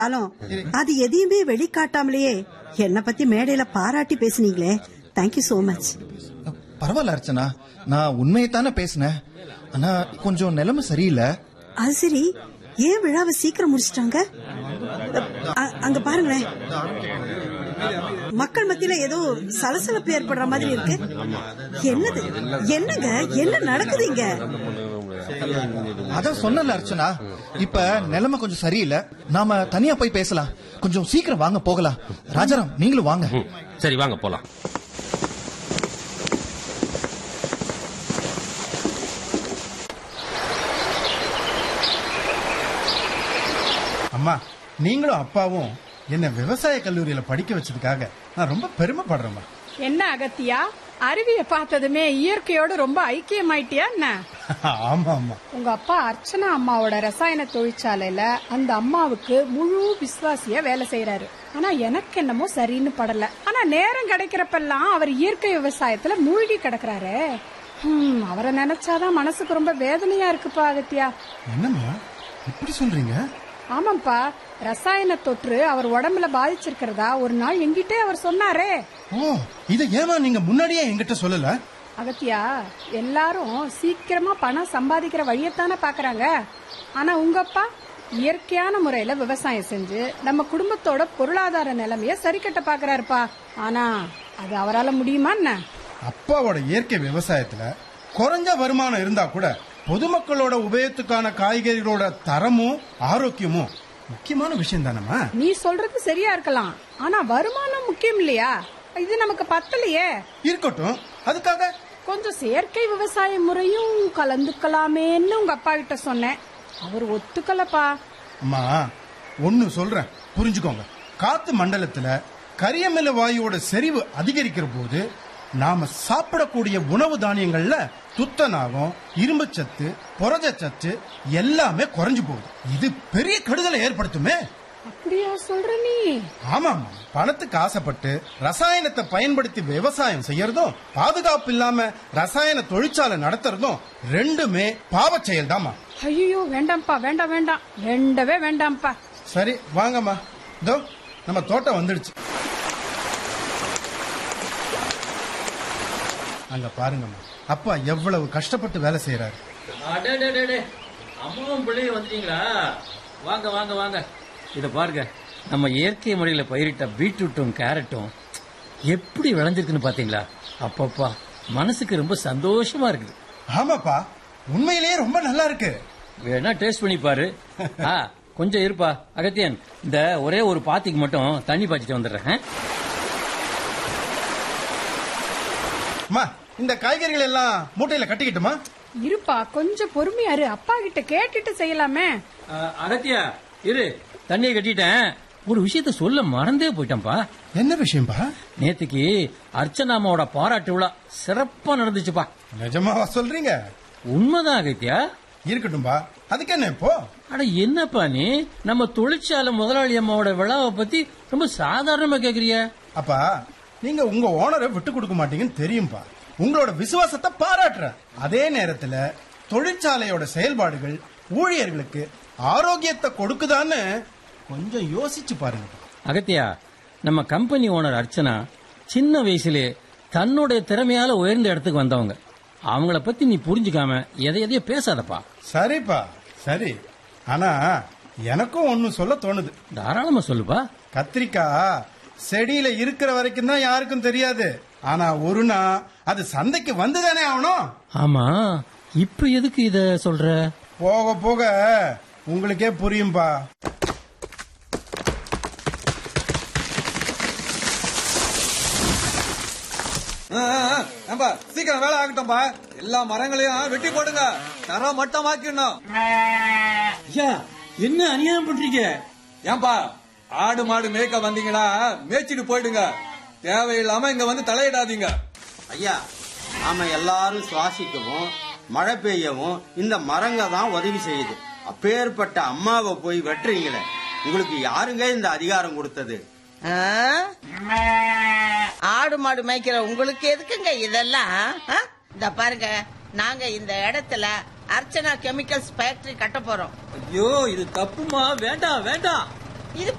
ஆலும் அது எதையுமே வெளிக்காட்டாமலேயே என்ன பத்தி மேடையில பாராட்டி பேசுனீங்களே தேங்க்யூ சோ மச் பரவாயில்ல அர்ச்சனா நான் உண்மையை தானே பேசினேன் ஆனா கொஞ்சம் நிலைமை சரியில்லை அது சரி ஏன் விழாவை சீக்கிரம் முடிச்சிட்டாங்க அ- அங்க பாருங்களேன் மக்கள் மத்தியில ஏதோ சலசலப்பு ஏற்படுற மாதிரி இருக்கு என்னது என்னங்க என்ன நடக்குது இங்க அதான் சொன்னல அர்ச்சனா இப்ப நிலைமை கொஞ்சம் சரியில்லை நாம தனியா போய் பேசலாம் கொஞ்சம் சீக்கிரம் வாங்க போகலாம் ராஜாராம் நீங்களும் வாங்க ம், சரி வாங்க போலாம் அம்மா நீங்களும் அப்பாவும் என்ன விவசாய கல்லூரியில படிக்க வச்சதுக்காக நான் ரொம்ப பெருமைப்படுறேம்மா என்ன அகத்தியா அருவிய பார்த்ததுமே இயற்கையோட ரொம்ப ஐக்கியமாயிட்டியா என்ன ஆமா ஆமா உங்க அப்பா அர்ச்சனா அம்மாவோட ரசாயன தொழிற்சாலையில அந்த அம்மாவுக்கு முழு விசுவாசியா வேலை செய்யறாரு ஆனா எனக்கு என்னமோ சரின்னு படல ஆனா நேரம் கிடைக்கிறப்பெல்லாம் அவர் இயற்கை விவசாயத்துல மூழ்கி கிடக்குறாரு ஹம், அவரை நினைச்சாதான் மனசுக்கு ரொம்ப வேதனையா இருக்குப்பா அகத்தியா என்னம்மா இப்படி சொல்றீங்க ஆமாப்பா ரசாயன தொற்று அவர் உடம்புல பாதிச்சிருக்கிறதா ஒரு நாள் எங்கிட்டே அவர் சொன்னாரே ஓ இத ஏமா நீங்க முன்னாடியே என்கிட்ட சொல்லல அகத்தியா எல்லாரும் சீக்கிரமா பணம் சம்பாதிக்கிற வழியத்தானே பாக்குறாங்க ஆனா உங்கப்பா இயற்கையான முறையில விவசாயம் செஞ்சு நம்ம குடும்பத்தோட பொருளாதார நிலைமைய சரி கட்ட பாக்குறாருப்பா ஆனா அது அவரால முடியுமா என்ன அப்பாவோட இயற்கை விவசாயத்துல குறைஞ்ச வருமானம் இருந்தா கூட பொதுமக்களோட உபயோகத்துக்கான காய்கறிகளோட தரமும் ஆரோக்கியமும் முக்கியமான விஷயம் தானம்மா நீ சொல்றது சரியா இருக்கலாம் ஆனா வருமானம் முக்கியம் இல்லையா இது நமக்கு பத்தலையே இருக்கட்டும் அதுக்காக கொஞ்சம் செயற்கை விவசாய முறையும் கலந்துக்கலாமேன்னு உங்க அப்பா கிட்ட சொன்னேன் அவர் ஒத்துக்கலப்பா அம்மா ஒன்னு சொல்றேன் புரிஞ்சுக்கோங்க காத்து மண்டலத்துல கரியமில வாயுவோட செறிவு அதிகரிக்கிற போது நாம சாப்பிடக்கூடிய உணவு தானியங்கள்ல துத்தநாகம் இரும்புச்சத்து புரதச்சத்து எல்லாமே குறைஞ்சு போகுது இது பெரிய கெடுதலை ஏற்படுத்துமே அப்படியா சொல்ற நீ ஆமாம் பணத்துக்கு ஆசைப்பட்டு ரசாயனத்தை பயன்படுத்தி விவசாயம் செய்யறதும் பாதுகாப்பு இல்லாம ரசாயன தொழிற்சாலை நடத்துறதும் ரெண்டுமே பாவச் செயல் ஐயோ வேண்டாம்ப்பா வேண்டாம் வேண்டாம் வேண்டவே வேண்டாம்ப்பா சரி வாங்கம்மா இதோ நம்ம தோட்டம் வந்துடுச்சு அங்க பாருங்கம்மா அப்பா எவ்வளவு கஷ்டப்பட்டு வேலை செய்யறாரு அடடடடே, அம்மாவும் பிள்ளையும் வந்துட்டீங்களா வாங்க வாங்க வாங்க இத பாருங்க நம்ம இயற்கை முறையில பயிரிட்ட பீட்ரூட்டும் கேரட்டும் எப்படி விளைஞ்சிருக்குன்னு பாத்தீங்களா அப்பப்பா மனசுக்கு ரொம்ப சந்தோஷமா இருக்குது ஆமாப்பா உண்மையிலேயே ரொம்ப நல்லா இருக்கு வேணா டேஸ்ட் பண்ணி பாரு ஆ கொஞ்சம் இருப்பா அகத்தியன் இந்த ஒரே ஒரு பாத்திக்கு மட்டும் தண்ணி பாய்ச்சிட்டு வந்துடுறேன் ஆ? அம்மா இந்த காய்கறிகள் எல்லாம் மூட்டையில கட்டிக்கிட்டுமா இருப்பா கொஞ்சம் பொறுமையா இரு அப்பா கிட்ட கேட்டுட்டு செய்யலாமே ஆ, அகத்தியா இரு தண்ணியை கட்டிட்டேன் ஒரு விஷயத்த சொல்ல மறந்தே போயிட்டேன்ப்பா என்ன விஷயம்பா நேத்துக்கு அர்ச்சனாமாவோட பாராட்டு விழா சிறப்பா நடந்துச்சுப்பா நிஜமாவா சொல்றீங்க உண்மைதான் அகத்தியா இருக்கட்டும்பா அதுக்கு என்ன இப்போ அட என்னப்பா நீ நம்ம தொழிற்சாலை முதலாளி அம்மாவோட விழாவை பத்தி ரொம்ப சாதாரணமா கேக்குறிய அப்பா நீங்க உங்க ஓனரை விட்டு கொடுக்க மாட்டீங்கன்னு தெரியும்பா உங்களோட விசுவாசத்தை பாராட்டுறேன் அதே நேரத்துல தொழிற்சாலையோட செயல்பாடுகள் ஊழியர்களுக்கு ஆரோக்கியத்தை கொடுக்குதான்னு கொஞ்சம் யோசிச்சு பாருங்க அகத்தியா நம்ம கம்பெனி ஓனர் அர்ச்சனா சின்ன வயசுலே தன்னுடைய திறமையால உயர்ந்த இடத்துக்கு வந்தவங்க அவங்கள பத்தி நீ புரிஞ்சுக்காம எதை எதையோ பேசாதப்பா சரிப்பா சரி ஆனா எனக்கும் ஒன்னு சொல்ல தோணுது தாராளமா சொல்லுப்பா கத்திரிக்காய் செடியில இருக்கிற வரைக்கும் தான் யாருக்கும் தெரியாது ஆனா ஒரு நாள் அது சந்தைக்கு வந்துதானே ஆகணும் ஆமா இப்ப எதுக்கு இத சொல்ற போக போக உங்களுக்கே புரியும்பா ஆ, ஆ, ஏம்பா சீக்கிரம் வேலை ஆகட்டும்பா எல்லா மரங்களையும் வெட்டி போடுங்க தரம் மட்டமாக்கிடணும் ஐயா என்ன அநியாயம் பண்றீங்க ஏன்பா ஆடு மாடு மேய்க்க வந்தீங்கன்னா மேய்ச்சிட்டு போயிடுங்க தேவையில்லாம இங்க வந்து தலையிடாதீங்க ஐயா நாம எல்லாரும் சுவாசிக்கவும் மழை பெய்யவும் இந்த மரங்க தான் உதவி செய்யுது அப்பேற்பட்ட அம்மாவை போய் வெட்டுறீங்களே உங்களுக்கு யாருங்க இந்த அதிகாரம் கொடுத்தது ஆ? ஆடு மாடு மேய்க்கிற உங்களுக்கு எதுக்குங்க இதெல்லாம் ஆ? இந்த பாருங்க நாங்க இந்த இடத்துல அர்ச்சனா கெமிக்கல்ஸ் ஃபேக்டரி கட்ட போறோம் ஐயோ இது தப்புமா வேண்டாம் வேண்டாம் இது